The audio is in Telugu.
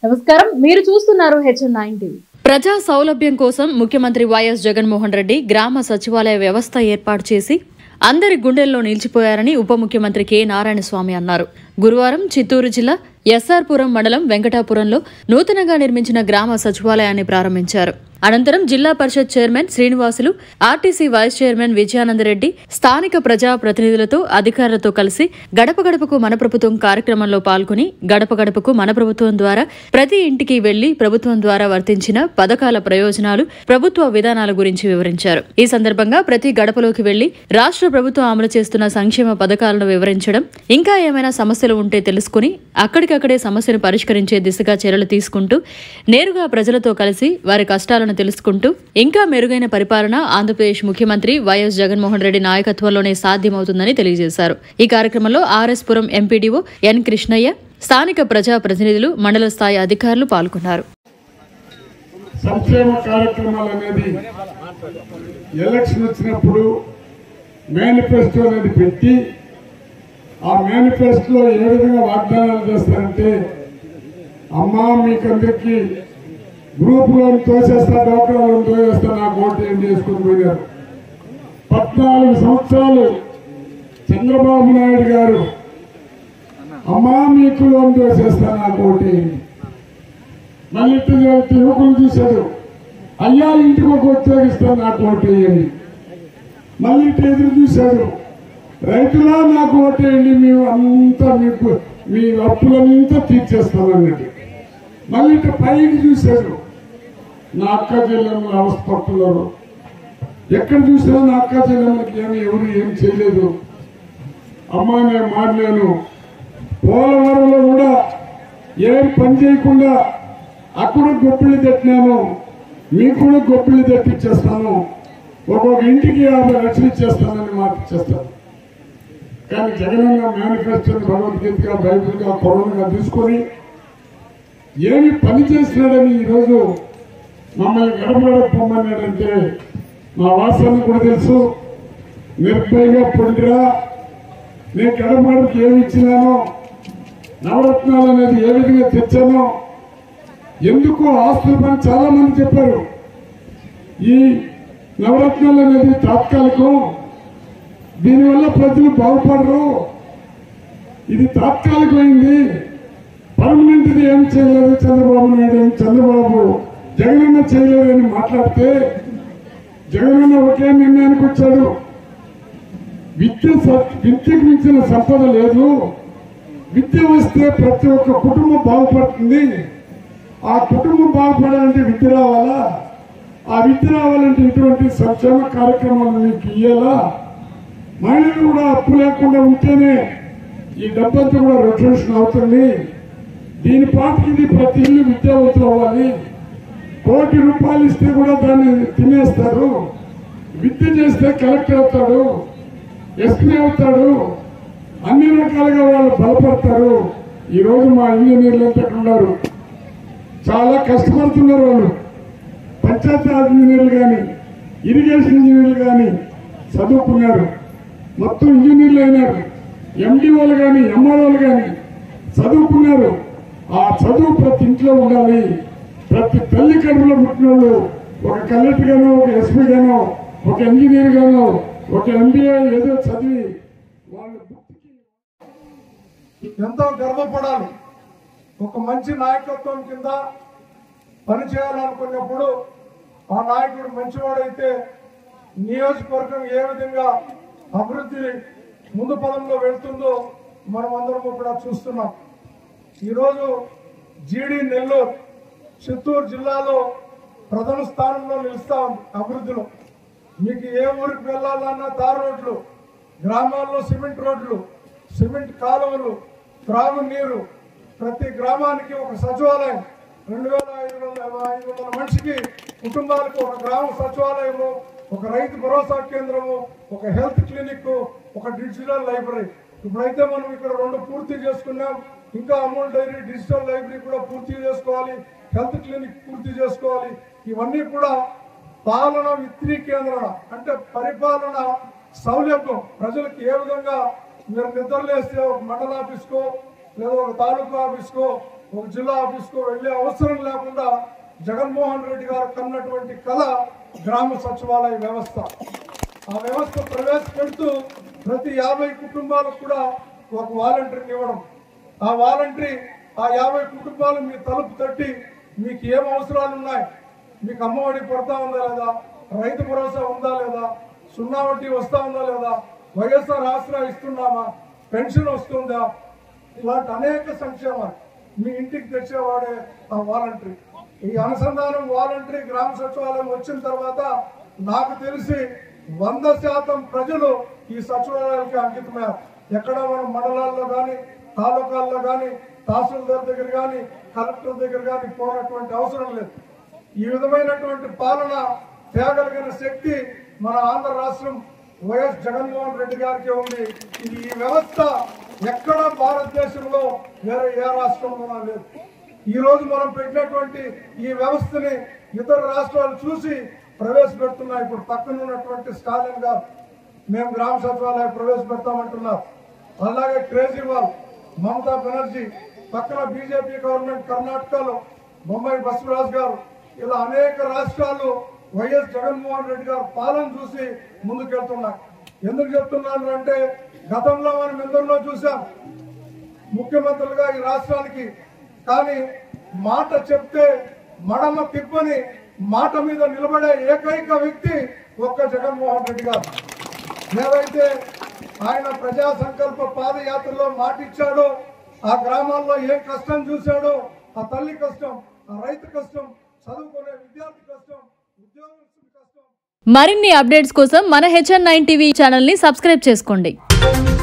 నమస్కారం మీరు చూస్తున్నారు హెచ్ఎన్ నైన్ టీవీ ప్రజా సౌలభ్యం కోసం ముఖ్యమంత్రి వైఎస్ జగన్మోహన్ రెడ్డి గ్రామ సచివాలయ వ్యవస్థ ఏర్పాటు చేసి అందరి గుండెల్లో నిలిచిపోయారని ఉప ముఖ్యమంత్రి కె నారాయణస్వామి అన్నారు గురువారం చిత్తూరు జిల్లా ఎస్ఆర్పురం మండలం వెంకటాపురంలో నూతనంగా నిర్మించిన గ్రామ సచివాలయాన్ని ప్రారంభించారు అనంతరం Zilla Parishad chairman Srinivasulu RTC vice chairman Vijayanandareddy స్థానిక ప్రజా ప్రతినిధులతో అధికారులతో కలిసి గడప గడపకు మన ప్రభుత్వం కార్యక్రమంలో పాల్గొని గడప గడపకు మన ప్రభుత్వం ద్వారా ప్రతి ఇంటికి వెళ్లి ప్రభుత్వం ద్వారా వర్తించిన పథకాల ప్రయోజనాలు ప్రభుత్వ విధానాల గురించి వివరించారు ఈ సందర్భంగా ప్రతి గడపలోకి వెళ్లి రాష్ట్ర ప్రభుత్వం అమలు చేస్తున్న సంక్షేమ పథకాలను వివరించడం ఇంకా ఏమైనా సమస్యలు ఉంటే తెలుసుకుని అక్కడికక్కడే సమస్యను పరిష్కరించే దిశగా చర్యలు తీసుకుంటూ నేరుగా ప్రజలతో కలిసి వారి కష్టాలను తెలుసుకుంటూ ఇంకా మెరుగైన పరిపాలన ఆంధ్రప్రదేశ్ ముఖ్యమంత్రి వైఎస్ జగన్మోహన్ రెడ్డి నాయకత్వంలోనే సాధ్యమవుతుందని తెలియజేశారు ఈ కార్యక్రమంలో RS Puram MPDO N Krishnaiah స్థానిక ప్రజా ప్రతినిధులు మండల స్థాయి అధికారులు పాల్గొన్నారు సంక్షేమ కార్యక్రమాలు అనేది ఎలక్షన్ వచ్చినప్పుడు మేనిఫెస్టో అనేది పెట్టి ఆ మేనిఫెస్టోలో ఏ విధంగా వాగ్దానాలు చేస్తారంటే అమ్మా మీకందరికీ గ్రూప్ లోన్ తోసేస్తా డాక్టర్ లోన్ తోసేస్తా నాకు ఓటు ఏం చేసుకుని పోయినారు పద్నాలుగు సంవత్సరాలు చంద్రబాబు నాయుడు గారు అమ్మా మీకు లోన్ తోసేస్తా నాకు ఓటు వేయండి మళ్ళీ ఇటు ఇటు యువకులు చూశాడు అయ్యా ఇంటికి ఒక ఉద్యోగిస్తాను నాకు ఓటు వేయండి మళ్ళీ ఇటు ఎదురు చూశాడు రైతులా నాకు ఓటు వేయండి మేము అంతా మీకు మీ అప్పులంతా తీర్చేస్తామన్నాడు మళ్ళీ ఇటు పైకి చూశాడు నా అక్క చెల్లెమ్మల అవస్థ పట్టున్నారు ఎక్కడ చూసినా నా అక్క చెల్లెమ్మలకి ఏమి ఎవరు ఏం చేయలేదు అమ్మా నేను మాట్లాను పోలవరంలో కూడా ఏం పని చేయకుండా అక్కడ గొప్పిళ్ళు తట్టినాను మీకు కూడా గొప్పిళ్ళు తట్టిచ్చేస్తాను ఒక్కొక్క ఇంటికి యాభై లక్షలు ఇచ్చేస్తానని మాట ఇచ్చేస్తాను కానీ జగనన్న మేనిఫెస్టోని భగవద్గీతగా బైబిల్గా కరోనాగా తీసుకొని ఏమి పని చేసినాడని ఈరోజు మమ్మల్ని గడపగడ పొమ్మన్నాడంటే మా వాసాన్ని కూడా తెలుసు నిర్భయంగా పొందిరా నేను గడపగడకి ఏమి ఇచ్చినానో నవరత్నాలు అనేది ఏ విధంగా తెచ్చానో ఎందుకు ఆస్తుల పని చాలా మంది చెప్పారు ఈ నవరత్నాలు అనేది తాత్కాలికం దీనివల్ల ప్రజలు బాగుపడరు ఇది తాత్కాలికమైంది పర్మనెంట్ ఇది ఏం చేయలేదు చంద్రబాబు నాయుడు ఏం చంద్రబాబు జగనన్న చేయలేదని మాట్లాడితే జగనన్న ఒకే నిర్ణయానికి వచ్చాడు విద్య స- విద్యకు మించిన సంపద లేదు విద్య వస్తే ప్రతి ఒక్క కుటుంబం బాగుపడుతుంది ఆ కుటుంబం బాగుపడాలంటే విద్య రావాలా ఆ విద్య రావాలంటే ఇటువంటి సంక్షేమ కార్యక్రమాలు మీకు ఇయ్యాలా మహిళలు కూడా అప్పు లేకుండా ఉంటేనే ఈ డబ్బంతా కూడా రొటేషన్ అవుతుంది దీని పాటికి ఇది ప్రతి ఇల్లు విద్యావంతులు అవ్వాలి కోటి రూపాయలు ఇస్తే కూడా దాన్ని తినేస్తారు విద్య చేస్తే కలెక్టర్ అవుతాడు ఎస్పీ అవుతాడు అన్ని రకాలుగా వాళ్ళు బలపడతారు ఈ రోజు మా ఇంజనీర్లు అంతా ఇక్కడ ఉన్నారు చాలా కష్టపడుతున్నారు వాళ్ళు పంచాయతీరాజ్ ఇంజనీర్లు కానీ ఇరిగేషన్ ఇంజనీర్లు కానీ చదువుకున్నారు మొత్తం ఇంజనీర్లు అయినారు ఎండిఓలు కానీ ఎంఆర్ఓలు కానీ చదువుకున్నారు ఆ చదువు ప్రతి ఇంట్లో ఉండాలి ప్రతి తల్లి కడుపులో పుట్టిన వాళ్ళు ఒక కలెక్టర్ గానో ఒక ఎస్పీ గానో ఒక ఇంజనీర్ గానో ఒక ఎంబీఏ ఏదో చదివి వాళ్ళ బుద్ధికి ఎంతో గర్వపడాలి ఒక మంచి నాయకత్వం కింద పనిచేయాలనుకున్నప్పుడు ఆ నాయకుడు మంచివాడైతే నియోజకవర్గం ఏ విధంగా అభివృద్ధి ముందు పదంలో వెళ్తుందో మనం అందరం కూడా చూస్తున్నాం ఈరోజు జీడి నెల్లూరు చిత్తూరు జిల్లాలో ప్రథమ స్థానంలో నిలుస్తా ఉంది అభివృద్ధిలో మీకు ఏ ఊరికి వెళ్ళాలన్నా తారు రోడ్లు గ్రామాల్లో సిమెంట్ రోడ్లు సిమెంట్ కాలువలు త్రాగునీరు ప్రతి గ్రామానికి ఒక సచివాలయం రెండు వేల ఐదు వందల ఐదు వందల మనిషికి కుటుంబాలకు ఒక గ్రామ సచివాలయము ఒక రైతు భరోసా కేంద్రము ఒక హెల్త్ క్లినిక్ ఒక డిజిటల్ లైబ్రరీ ఇప్పుడైతే మనం ఇక్కడ రెండు పూర్తి చేసుకున్నాం ఇంకా అమూల్ డైరీ డిజిటల్ లైబ్రరీ కూడా పూర్తి చేసుకోవాలి హెల్త్ క్లినిక్ పూర్తి చేసుకోవాలి ఇవన్నీ కూడా పాలన విత్రీకేంద్రణ అంటే పరిపాలన సౌలభ్యం ప్రజలకు ఏ విధంగా మీరు నిద్రలేస్తే ఒక మండల ఆఫీస్కో లేదా ఒక తాలూకా ఆఫీస్కో ఒక జిల్లా ఆఫీస్కు వెళ్ళే అవసరం లేకుండా జగన్మోహన్ రెడ్డి గారు కన్నటువంటి కళ గ్రామ సచివాలయ వ్యవస్థ ఆ వ్యవస్థ ప్రవేశపెడుతూ ప్రతి యాభై కుటుంబాలకు కూడా ఒక వాలంటీర్ని ఇవ్వడం ఆ వాలంటరీ ఆ యాభై కుటుంబాలు మీ తలుపు తట్టి మీకు ఏం అవసరాలు ఉన్నాయి మీకు అమ్మఒడి పడతా ఉందా లేదా రైతు భరోసా ఉందా లేదా సున్నా వడ్డీ వస్తా ఉందా లేదా వైఎస్ఆర్ ఆసరా ఇస్తున్నామా పెన్షన్ వస్తుందా ఇలాంటి అనేక సంక్షేమాలు మీ ఇంటికి తెచ్చేవాడే ఆ వాలంటరీ ఈ అనుసంధానం వాలంటరీ గ్రామ సచివాలయం వచ్చిన తర్వాత నాకు తెలిసి వంద శాతం ప్రజలు ఈ సచివాలయానికి అంకితమయ్యారు ఎక్కడ మనం మండలాల్లో కానీ తాలూకాల్లో కానీ తహసీల్దార్ దగ్గర కానీ కలెక్టర్ దగ్గర కానీ పోనటువంటి అవసరం లేదు ఈ విధమైనటువంటి పాలన తేగలిగిన శక్తి మన ఆంధ్ర రాష్ట్రం వైఎస్ జగన్మోహన్ రెడ్డి గారికి ఉంది ఇది ఈ వ్యవస్థ ఎక్కడ భారతదేశంలో వేరే ఏ రాష్ట్రంలోనూ లేదు ఈ రోజు మనం పెట్టినటువంటి ఈ వ్యవస్థని ఇతర రాష్ట్రాలు చూసి ప్రవేశపెడుతున్నాయి ఇప్పుడు పక్కన ఉన్నటువంటి స్టాలిన్ గారు మేము గ్రామ సచివాలయం ప్రవేశపెడతామంటున్నారు అలాగే కేజ్రీవాల్ మమతా బెనర్జీ పక్కన బీజేపీ గవర్నమెంట్ కర్ణాటకలో బొమ్మాయి బసవరాజ్ గారు ఇలా అనేక రాష్ట్రాలు వైఎస్ జగన్మోహన్ రెడ్డి గారు పాలన చూసి ముందుకెళ్తున్నాయి ఎందుకు చెప్తున్నాను అంటే గతంలో మనం ఎందరిలో చూసాం ముఖ్యమంత్రులుగా ఈ రాష్ట్రానికి కానీ మాట చెప్తే మడమ తిప్పని మాట మీద నిలబడే ఏకైక వ్యక్తి ఒక్క జగన్మోహన్ రెడ్డి గారు ఏదైతే ఆయన ప్రజా సంకల్ప పాదయాత్రలో మాట ఇచ్చాడో ఆ గ్రామాల్లో ఏం కష్టం చూశాడో ఆ తల్లి కష్టం ఆ రైతు కష్టం చదువుకునే విద్యార్థి కష్టం ఉద్యోగస్తుల కష్టం మరిన్ని అప్డేట్స్ కోసం మన హెచ్ఎన్ నైన్ టీవీ ఛానల్ని సబ్స్క్రైబ్ చేసుకోండి